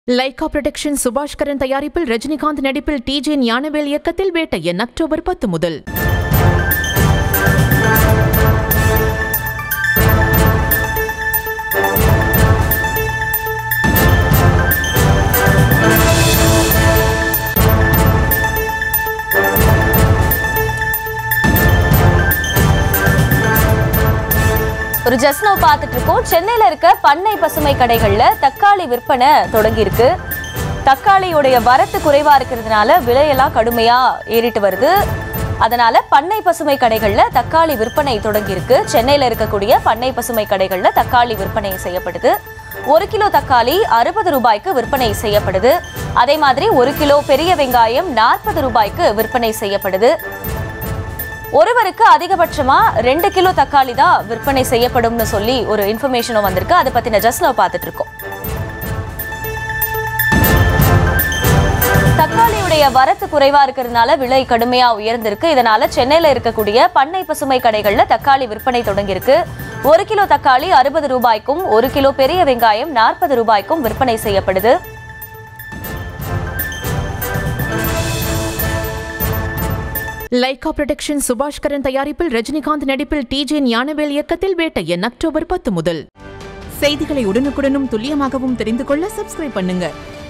Lyca production Subaskaran தயாரிப்பில் ரஜினிகாந்த் நடிப்பில் DJ Gnanavel இயக்கத்தில் வேட்டையன் அக்டோபர் பத்து முதல் ஒரு ஜஸ்ட் நோ பார்த்துட்டு இருக்கோம் சென்னையில இருக்க பண்ணை பசுமை கடைகள்ல தக்காளி விற்பனை தொடங்கி இருக்கு தக்காளியுடைய வரத்து குறைவா இருக்கிறதுனால விலையெல்லாம் கடுமையா ஏறிட்டு வருது அதனால பண்ணை பசுமை கடைகள்ல தக்காளி விற்பனை தொடங்கி இருக்கு சென்னையில இருக்கக்கூடிய பண்ணை பசுமை கடைகள்ல தக்காளி விற்பனை செய்யப்படுது ஒரு கிலோ தக்காளி அறுபது ரூபாய்க்கு விற்பனை செய்யப்படுது அதே மாதிரி ஒரு கிலோ பெரிய வெங்காயம் நாற்பது ரூபாய்க்கு விற்பனை செய்யப்படுது ஒருவருக்கு அதிகபட்சமா ரெண்டு கிலோ தக்காளி தான் விற்பனை செய்யப்படும்னு சொல்லி ஒரு இன்ஃபர்மேஷனும் வந்திருக்கு அதை பத்தின ஜஸ்ட் நம்ம பார்த்துட்டு இருக்கோம் தக்காளியுடைய வரத்து குறைவா இருக்கிறதுனால விலை கடுமையா உயர்ந்திருக்கு இதனால சென்னையில இருக்கக்கூடிய பண்ணை பசுமை கடைகள்ல தக்காளி விற்பனை தொடங்கியிருக்கு ஒரு கிலோ தக்காளி அறுபது ரூபாய்க்கும் ஒரு கிலோ பெரிய வெங்காயம் நாற்பது ரூபாய்க்கும் விற்பனை செய்யப்படுது லைகா புரொடக்ஷன் சுபாஷ்கரன் தயாரிப்பில் ரஜினிகாந்த் நடிப்பில் டிஜே ஞானவேல் இயக்கத்தில் வேட்டையன் அக்டோபர் பத்து முதல் செய்திகளை உடனுக்குடனும் துல்லியமாகவும் தெரிந்து கொள்ள சப்ஸ்கிரைப் பண்ணுங்க